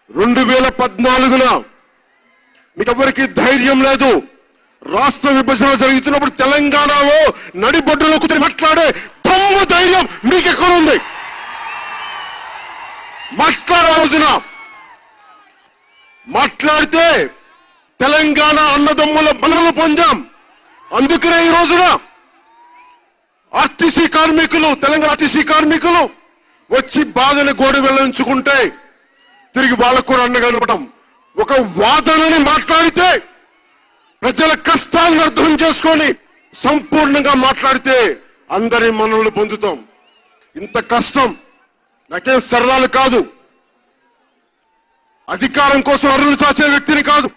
రెండు వేల పద్నాలుగున మీకెవరికి ధైర్యం లేదు రాష్ట్ర విభజన జరుగుతున్నప్పుడు తెలంగాణలో నడిబొడ్డులో కూర్చొని మాట్లాడే దమ్ము ధైర్యం మీకు ఎక్కడ ఉంది మాట్లాడే రోజున మాట్లాడితే తెలంగాణ అన్నదమ్ముల మనలు పొందాం అందుకనే ఈ రోజున ఆర్టీసీ కార్మికులు తెలంగాణ ఆర్టీసీ కార్మికులు వచ్చి బాధని గోడు వెళ్ళించుకుంటే తిరిగి వాళ్ళకు కూడా అండగా నిలబడటం ఒక వాదనని మాట్లాడితే ప్రజల కష్టాలను అర్థం చేసుకొని సంపూర్ణంగా మాట్లాడితే అందరి మనల్ని పొందుతాం ఇంత కష్టం నాకేం సరళాలు కాదు అధికారం కోసం అరులు చాచే వ్యక్తిని కాదు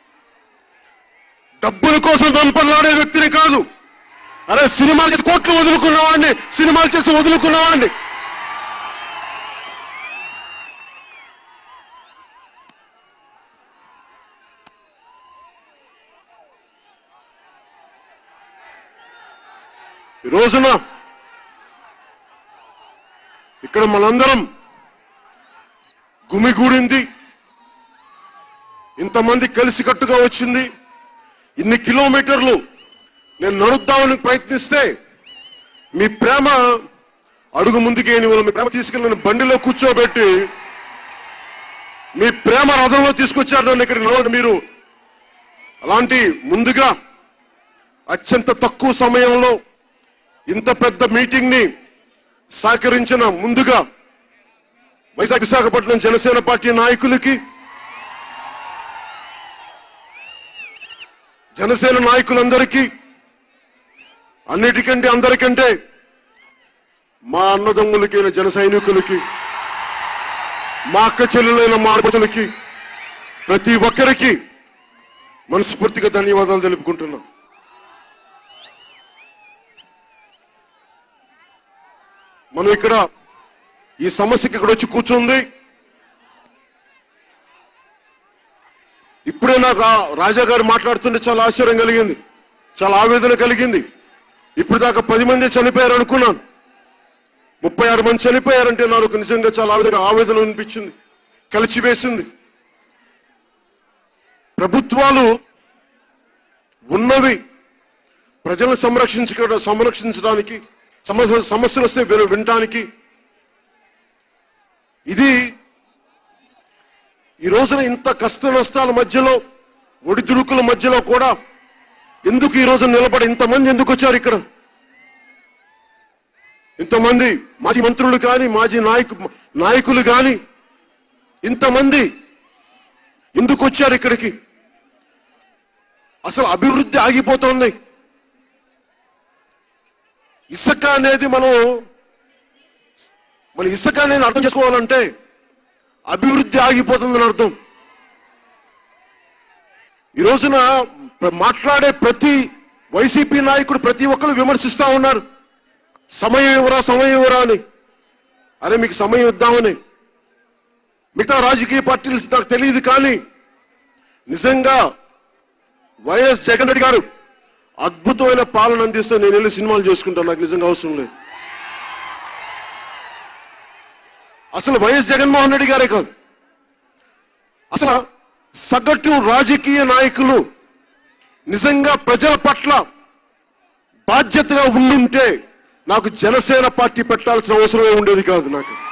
డబ్బుల కోసం వెంపలాడే వ్యక్తిని కాదు అరే సినిమాలు చేసి కోట్లు వదులుకున్నవాడిని సినిమాలు చేసి వదులుకున్నవాడిని ఈ రోజున ఇక్కడ మనందరం గుమిగూడింది ఇంతమంది కలిసికట్టుగా వచ్చింది ఇన్ని కిలోమీటర్లు నేను నడుద్దామని ప్రయత్నిస్తే మీ ప్రేమ అడుగు ముందుకేని మీ ప్రేమ తీసుకెళ్ళి నన్ను బండిలో కూర్చోబెట్టి మీ ప్రేమ రథంలో తీసుకొచ్చారు నన్ను ఇక్కడ నిలబడి మీరు అలాంటి ముందుగా అత్యంత తక్కువ సమయంలో ఇంత పెద్ద మీటింగ్ ని సహకరించిన ముందుగా వైజాగ్ విశాఖపట్నం జనసేన పార్టీ నాయకులకి జనసేన నాయకులందరికీ అన్నిటికంటే అందరికంటే మా అన్నదమ్ములకైన జన సైనికులకి మా అక్క చెల్లెలైన మా ఆడపడుచులకి ప్రతి ఒక్కరికి మనస్ఫూర్తిగా ధన్యవాదాలు తెలుపుకుంటున్నాం మనం ఇక్కడ ఈ సమస్యకి ఇక్కడ వచ్చి కూర్చుంది ఇప్పుడే నాకు ఆ రాజా గారు మాట్లాడుతుంటే చాలా ఆశ్చర్యం కలిగింది చాలా ఆవేదన కలిగింది ఇప్పుడు దాకా పది మంది చనిపోయారు అనుకున్నాను ముప్పై ఆరు మంది చనిపోయారంటే నాకు నిజంగా చాలా ఆవేదన ఆవేదన అనిపించింది కలిచివేసింది ప్రభుత్వాలు ఉన్నవి ప్రజలను సంరక్షించ సంరక్షించడానికి సమస్య సమస్యలు వస్తే విన- వినటానికి ఇది ఈ రోజున ఇంత కష్ట నష్టాల మధ్యలో ఒడిదుడుకుల మధ్యలో కూడా ఎందుకు ఈ రోజు నిలబడి ఇంతమంది ఎందుకు వచ్చారు ఇక్కడ ఇంతమంది మాజీ మంత్రులు కానీ మాజీ నాయకు నాయకులు కానీ ఇంతమంది ఎందుకు వచ్చారు ఇక్కడికి అసలు అభివృద్ధి ఆగిపోతోంది ఇసుక అనేది మనం మన ఇసుక అనేది అర్థం చేసుకోవాలంటే అభివృద్ధి ఆగిపోతుందని అర్థం ఈ రోజున ప్ర- మాట్లాడే ప్రతి వైసీపీ నాయకుడు ప్రతి ఒక్కరు విమర్శిస్తా ఉన్నారు సమయం ఇవ్వరా సమయం ఇవ్వరా అని అరే మీకు సమయం ఇద్దామని మిగతా రాజకీయ పార్టీలు నాకు తెలియదు కానీ నిజంగా వైఎస్ జగన్ రెడ్డి గారు అద్భుతమైన పాలన అందిస్తే నేను వెళ్ళి సినిమాలు చేసుకుంటాను నాకు నిజంగా అవసరం లేదు అసలు వైఎస్ జగన్మోహన్ రెడ్డి గారే కాదు అసలు సగటు రాజకీయ నాయకులు నిజంగా ప్రజల పట్ల బాధ్యతగా ఉండుంటే నాకు జనసేన పార్టీ పెట్టాల్సిన అవసరమే ఉండేది కాదు నాకు